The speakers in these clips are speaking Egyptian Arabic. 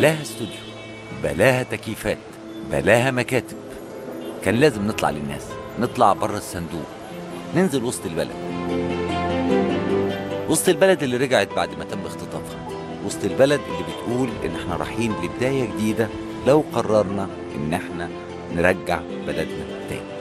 بلاها استوديو بلاها تكييفات بلاها مكاتب كان لازم نطلع للناس نطلع بره الصندوق ننزل وسط البلد وسط البلد اللي رجعت بعد ما تم اختطافها وسط البلد اللي بتقول ان احنا رايحين لبداية جديدة لو قررنا ان احنا نرجع بلدنا تاني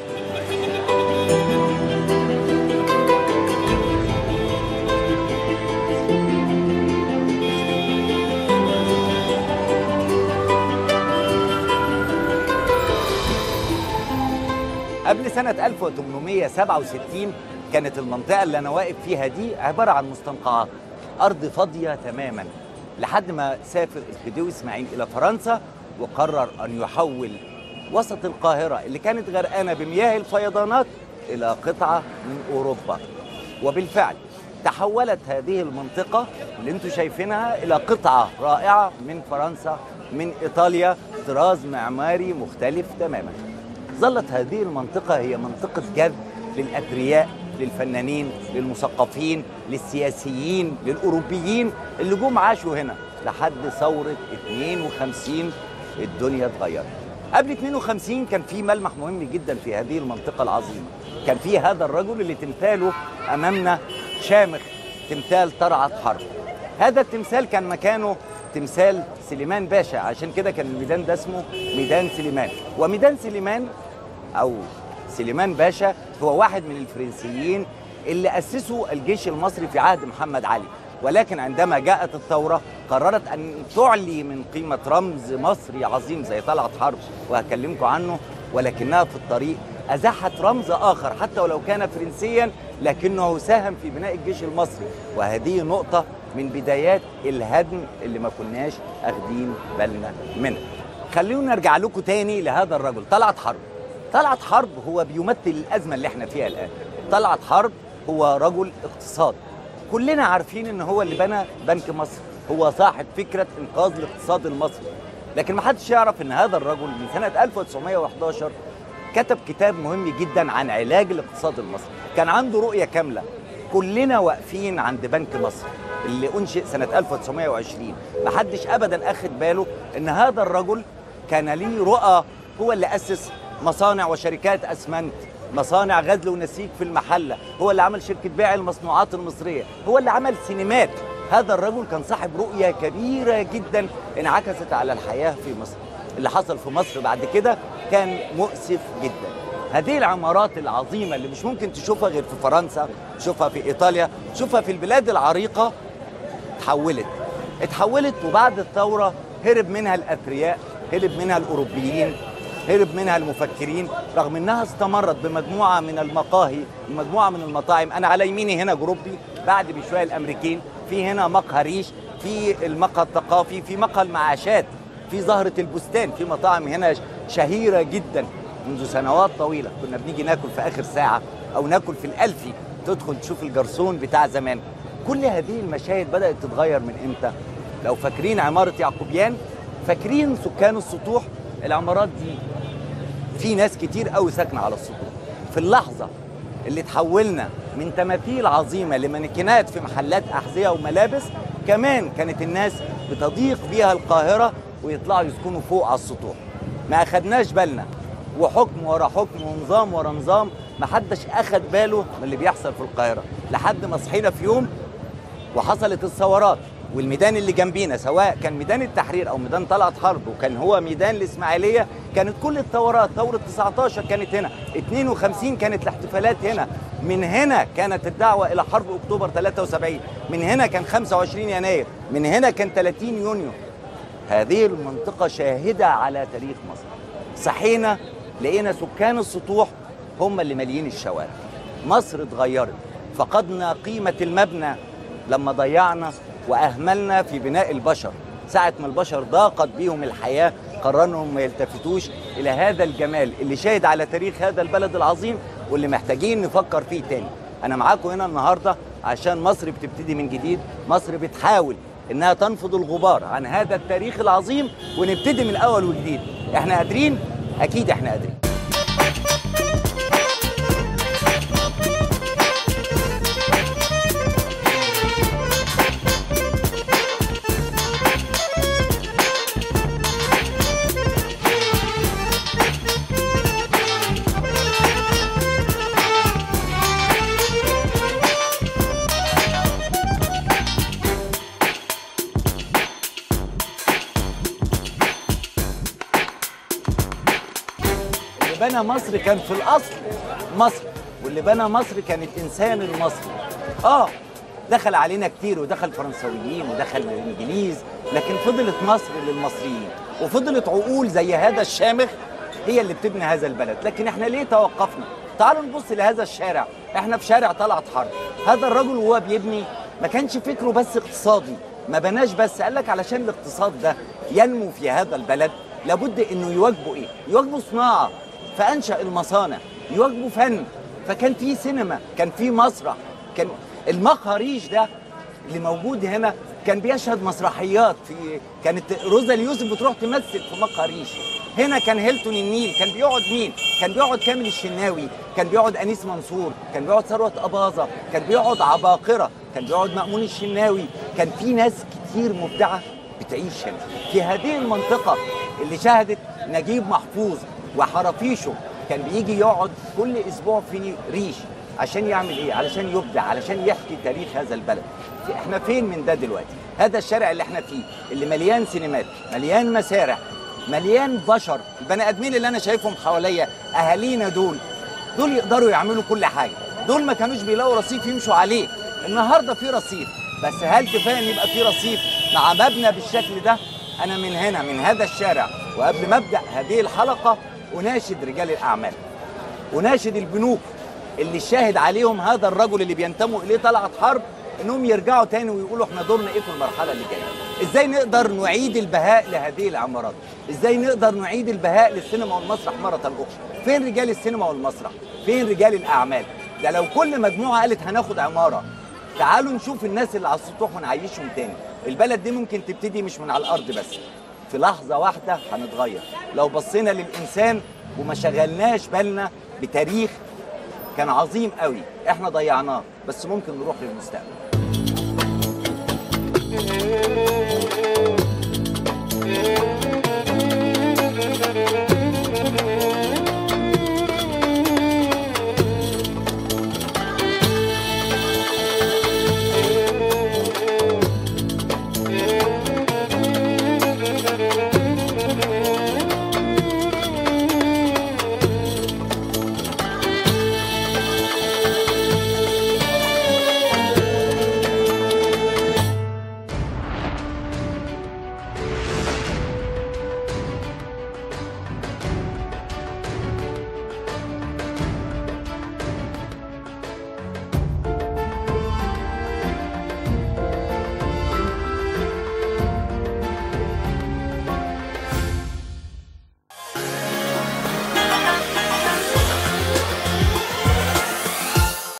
قبل سنة 1867 كانت المنطقة اللي أنا واقف فيها دي عبارة عن مستنقعات أرض فاضية تماما لحد ما سافر الخديوي إسماعيل إلى فرنسا وقرر أن يحول وسط القاهرة اللي كانت غرقانة بمياه الفيضانات إلى قطعة من أوروبا وبالفعل تحولت هذه المنطقة اللي انتم شايفينها إلى قطعة رائعة من فرنسا من إيطاليا طراز معماري مختلف تماما ظلت هذه المنطقة هي منطقة جذب للأثرياء للفنانين للمثقفين للسياسيين للأوروبيين اللي جم عاشوا هنا لحد ثورة 52 الدنيا اتغيرت قبل 52 كان في ملمح مهم جدا في هذه المنطقة العظيمة كان في هذا الرجل اللي تمثاله أمامنا شامخ تمثال طرعة حرب هذا التمثال كان مكانه تمثال سليمان باشا عشان كده كان الميدان ده اسمه ميدان سليمان وميدان سليمان او سليمان باشا هو واحد من الفرنسيين اللي اسسوا الجيش المصري في عهد محمد علي ولكن عندما جاءت الثوره قررت ان تعلي من قيمه رمز مصري عظيم زي طلعت حرب وهكلمكم عنه ولكنها في الطريق ازاحت رمز اخر حتى ولو كان فرنسيا لكنه ساهم في بناء الجيش المصري وهذه نقطه من بدايات الهدم اللي ما كناش اخدين بالنا منها خلونا نرجع لكم تاني لهذا الرجل طلعت حرب طلعت حرب هو بيمثل الازمه اللي احنا فيها الان طلعت حرب هو رجل اقتصاد كلنا عارفين ان هو اللي بنى بنك مصر هو صاحب فكره انقاذ الاقتصاد المصري لكن ما حدش يعرف ان هذا الرجل من سنه 1911 كتب كتاب مهم جدا عن علاج الاقتصاد المصري كان عنده رؤيه كامله كلنا واقفين عند بنك مصر اللي انشئ سنه 1920 ما حدش ابدا اخد باله ان هذا الرجل كان ليه رؤى هو اللي اسس مصانع وشركات اسمنت مصانع غزل ونسيج في المحله هو اللي عمل شركه بيع المصنوعات المصريه هو اللي عمل سينمات هذا الرجل كان صاحب رؤيه كبيره جدا انعكست على الحياه في مصر اللي حصل في مصر بعد كده كان مؤسف جدا هذه العمارات العظيمة اللي مش ممكن تشوفها غير في فرنسا تشوفها في إيطاليا تشوفها في البلاد العريقة اتحولت اتحولت وبعد الثورة هرب منها الأثرياء هرب منها الأوروبيين هرب منها المفكرين رغم انها استمرت بمجموعه من المقاهي مجموعه من المطاعم انا على يميني هنا جروبي بعد بشويه الامريكين في هنا مقهى ريش في المقهى الثقافي في مقهى المعاشات في زهره البستان في مطاعم هنا شهيره جدا منذ سنوات طويله كنا بنيجي ناكل في اخر ساعه او ناكل في الالفي تدخل تشوف الجرسون بتاع زمان كل هذه المشاهد بدات تتغير من امتى لو فاكرين عماره يعقوبيان فاكرين سكان السطوح العمارات دي في ناس كتير قوي ساكنه على السطوح في اللحظه اللي تحولنا من تماثيل عظيمه لمانيكينات في محلات احذيه وملابس كمان كانت الناس بتضيق بيها القاهره ويطلعوا يسكنوا فوق على السطوح ما اخدناش بالنا وحكم ورا حكم ونظام ورا نظام ما حدش اخد باله من اللي بيحصل في القاهره لحد ما صحينا في يوم وحصلت الثورات والميدان اللي جنبينا سواء كان ميدان التحرير او ميدان طلعت حرب وكان هو ميدان الاسماعيليه كانت كل الثورات ثوره 19 كانت هنا 52 كانت الاحتفالات هنا من هنا كانت الدعوه الى حرب اكتوبر 73 من هنا كان 25 يناير من هنا كان 30 يونيو هذه المنطقه شاهده على تاريخ مصر صحينا لقينا سكان السطوح هم اللي ماليين الشوارع مصر اتغيرت فقدنا قيمه المبنى لما ضيعنا واهملنا في بناء البشر ساعه ما البشر ضاقت بيهم الحياه قرروا انهم ما يلتفتوش الى هذا الجمال اللي شاهد على تاريخ هذا البلد العظيم واللي محتاجين نفكر فيه تاني انا معاكم هنا النهارده عشان مصر بتبتدي من جديد مصر بتحاول انها تنفض الغبار عن هذا التاريخ العظيم ونبتدي من اول وجديد احنا قادرين اكيد احنا قادرين بنى مصر كان في الاصل مصر واللي بنى مصر كان الانسان المصري اه دخل علينا كتير ودخل فرنسويين ودخل الانجليز لكن فضلت مصر للمصريين وفضلت عقول زي هذا الشامخ هي اللي بتبني هذا البلد لكن احنا ليه توقفنا تعالوا نبص لهذا الشارع احنا في شارع طلعت حرب هذا الرجل وهو بيبني ما كانش فكره بس اقتصادي ما بناش بس قال لك علشان الاقتصاد ده ينمو في هذا البلد لابد انه يواجبه ايه يواجبه صناعه فانشا المصانع يواجبه فن فكان في سينما كان في مسرح كان المخاريج ده اللي موجود هنا كان بيشهد مسرحيات في كانت روزا اليوسف بتروح تمثل في مخاريج هنا كان هيلتون النيل كان بيقعد مين كان بيقعد كامل الشناوي كان بيقعد انيس منصور كان بيقعد ثروت اباظه كان بيقعد عباقره كان بيقعد مأمون الشناوي كان في ناس كتير مبدعه بتعيش هنا في هذه المنطقه اللي شهدت نجيب محفوظ وحرافيشه كان بيجي يقعد كل اسبوع في ريش عشان يعمل ايه علشان يبدع علشان يحكي تاريخ هذا البلد في- احنا فين من ده دلوقتي هذا الشارع اللي احنا فيه اللي مليان سينمات مليان مسارح مليان بشر البني ادمين اللي انا شايفهم حواليا اهالينا دول دول يقدروا يعملوا كل حاجه دول ما كانوش بيلاقوا رصيف يمشوا عليه النهارده في رصيف بس هل كفايه ان يبقى في رصيف مع مبنى بالشكل ده انا من هنا من هذا الشارع وقبل ما ابدا هذه الحلقه اناشد رجال الاعمال وناشد البنوك اللي شاهد عليهم هذا الرجل اللي بينتموا اليه طلعت حرب انهم يرجعوا تاني ويقولوا احنا دورنا ايه في المرحله اللي جايه ازاي نقدر نعيد البهاء لهذه العمارات ازاي نقدر نعيد البهاء للسينما والمسرح مره اخرى فين رجال السينما والمسرح فين رجال الاعمال ده لو كل مجموعه قالت هناخد عماره تعالوا نشوف الناس اللي على السطوح ونعيشهم تاني البلد دي ممكن تبتدي مش من على الارض بس في لحظة واحدة هنتغير لو بصينا للإنسان وما شغلناش بالنا بتاريخ كان عظيم قوي احنا ضيعناه بس ممكن نروح للمستقبل